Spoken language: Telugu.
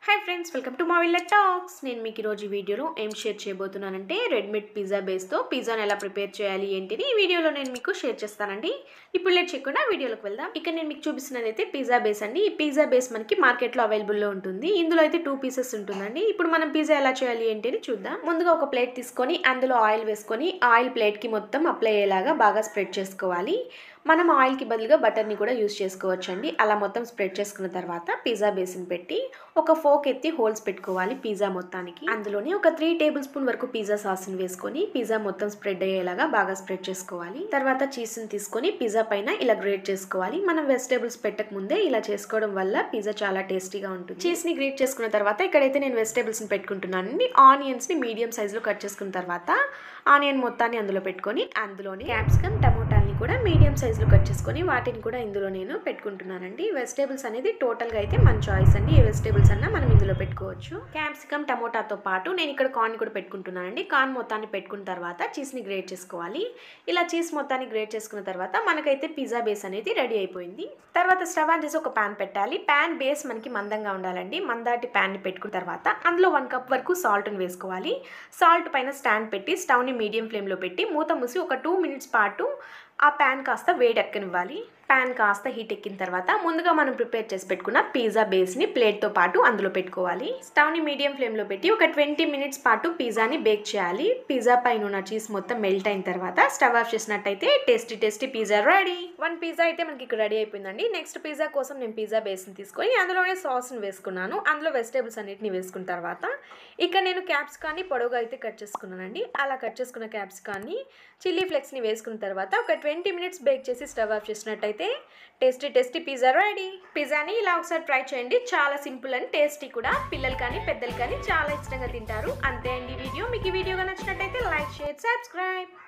హాయ్ ఫ్రెండ్స్ వెల్కమ్ టు మా విల్ల టాక్స్ నేను మీకు ఈరోజు ఈ వీడియోలో ఏం షేర్ చేయబోతున్నానంటే రెడ్మేడ్ పిజ్జా బేస్తో పిజ్జాని ఎలా ప్రిపేర్ చేయాలి ఏంటిని ఈ వీడియోలో నేను మీకు షేర్ చేస్తానండి ఇప్పుడు లేట్ చేయకుండా వీడియోలోకి వెళ్దాం ఇక్కడ నేను మీకు చూపిస్తున్నది అయితే పిజ్జా బేస్ అండి ఈ పిజ్జా బేస్ మనకి మార్కెట్లో అవైలబుల్లో ఉంటుంది ఇందులో అయితే టూ పీసెస్ ఉంటుందండి ఇప్పుడు మనం పిజ్జా ఎలా చేయాలి ఏంటి అని చూద్దాం ముందుగా ఒక ప్లేట్ తీసుకొని అందులో ఆయిల్ వేసుకొని ఆయిల్ ప్లేట్కి మొత్తం అప్లై అయ్యేలాగా బాగా స్ప్రెడ్ చేసుకోవాలి మనం ఆయిల్కి బదులుగా బటర్ని కూడా యూస్ చేసుకోవచ్చు అండి అలా మొత్తం స్ప్రెడ్ చేసుకున్న తర్వాత పిజ్జా బేసిన్ పెట్టి ఒక ఫోక్ ఎత్తి హోల్స్ పెట్టుకోవాలి పిజ్జా మొత్తానికి అందులోనే ఒక త్రీ టేబుల్ స్పూన్ వరకు పిజ్జా సాస్ని వేసుకొని పిజ్జా మొత్తం స్ప్రెడ్ అయ్యేలాగా బాగా స్ప్రెడ్ చేసుకోవాలి తర్వాత చీజ్ని తీసుకొని పిజ్జా పైన ఇలా గ్రేట్ చేసుకోవాలి మనం వెజిటేబుల్స్ పెట్టక ముందే ఇలా చేసుకోవడం వల్ల పిజ్జా చాలా టేస్టీగా ఉంటుంది చీజ్ని గ్రేట్ చేసుకున్న తర్వాత ఇక్కడైతే నేను వెజిటేబుల్స్ని పెట్టుకుంటున్నానండి ఆనియన్స్ని మీడియం సైజులో కట్ చేసుకున్న తర్వాత ఆనియన్ మొత్తాన్ని అందులో పెట్టుకొని అందులోని క్యాప్సికమ్ టమోటాల్ని కూడా మీడియం సైజులో కట్ చేసుకొని వాటిని కూడా ఇందులో నేను పెట్టుకుంటున్నానండి వెజిటేబుల్స్ అనేది టోటల్గా అయితే మన చాయిస్ అండి ఏ వెజిటేబుల్స్ అన్నా మనం ఇందులో పెట్టుకోవచ్చు క్యాప్సికమ్ టమోటాతో పాటు నేను ఇక్కడ కార్న్ కూడా పెట్టుకుంటున్నానండి కార్న్ మొత్తాన్ని పెట్టుకున్న తర్వాత చీజ్ని గ్రేట్ చేసుకోవాలి ఇలా చీజ్ మొత్తాన్ని గ్రేట్ చేసుకున్న తర్వాత మనకైతే పిజ్జా బేస్ అనేది రెడీ అయిపోయింది తర్వాత స్టవ్ ఆన్ చేసి ఒక ప్యాన్ పెట్టాలి ప్యాన్ బేస్ మనకి మందంగా ఉండాలండి మందాటి ప్యాన్ని పెట్టుకున్న తర్వాత అందులో వన్ కప్ వరకు సాల్ట్ని వేసుకోవాలి సాల్ట్ పైన స్టాండ్ పెట్టి స్టవ్ని మీడియం ఫ్లేమ్లో పెట్టి మూత మూసి ఒక టూ మినిట్స్ పాటు ఆ ప్యాన్ కాస్త వేడెక్కనివ్వాలి ప్యాన్ కాస్త హీట్ ఎక్కిన తర్వాత ముందుగా మనం ప్రిపేర్ చేసి పెట్టుకున్న పిజ్జా బేస్ని ప్లేట్తో పాటు అందులో పెట్టుకోవాలి స్టవ్ని మీడియం ఫ్లేమ్లో పెట్టి ఒక ట్వంటీ మినిట్స్ పాటు పిజ్జాని బేక్ చేయాలి పిజ్జా పైన ఉన్న చీజ్ మొత్తం మెల్ట్ అయిన తర్వాత స్టవ్ ఆఫ్ చేసినట్టయితే tasty tasty pizza ready one pizza అయితే మనకి ఇక్కడ రెడీ అయిపోయిందండి నెక్స్ట్ పిజ్జా కోసం నేను పిజ్జా బేస్ని తీసుకొని అందులోనే సాస్ని వేసుకున్నాను అందులో వెజిటేబుల్స్ అన్నిటిని వేసుకున్న తర్వాత ఇక్కడ నేను క్యాప్సికాన్ని పొడవుగా అయితే కట్ చేసుకున్నానండి అలా కట్ చేసుకున్న క్యాప్సికాన్ని చిల్లీ ఫ్లెక్స్ని వేసుకున్న తర్వాత ఒక ట్వంటీ మినిట్స్ బేక్ చేసి స్టవ్ ఆఫ్ చేసినట్టయితే టేస్టీ టేస్టీ పిజ్జా రెడీ పిజ్జాని ఇలా ఒకసారి ట్రై చేయండి చాలా సింపుల్ అండ్ టేస్టీ కూడా పిల్లలు కానీ పెద్దలు కానీ చాలా ఇష్టంగా తింటారు అంతే అండి ఈ వీడియో మీకు ఈ వీడియోగా నచ్చినట్టయితే లైక్ షేర్ సబ్స్క్రైబ్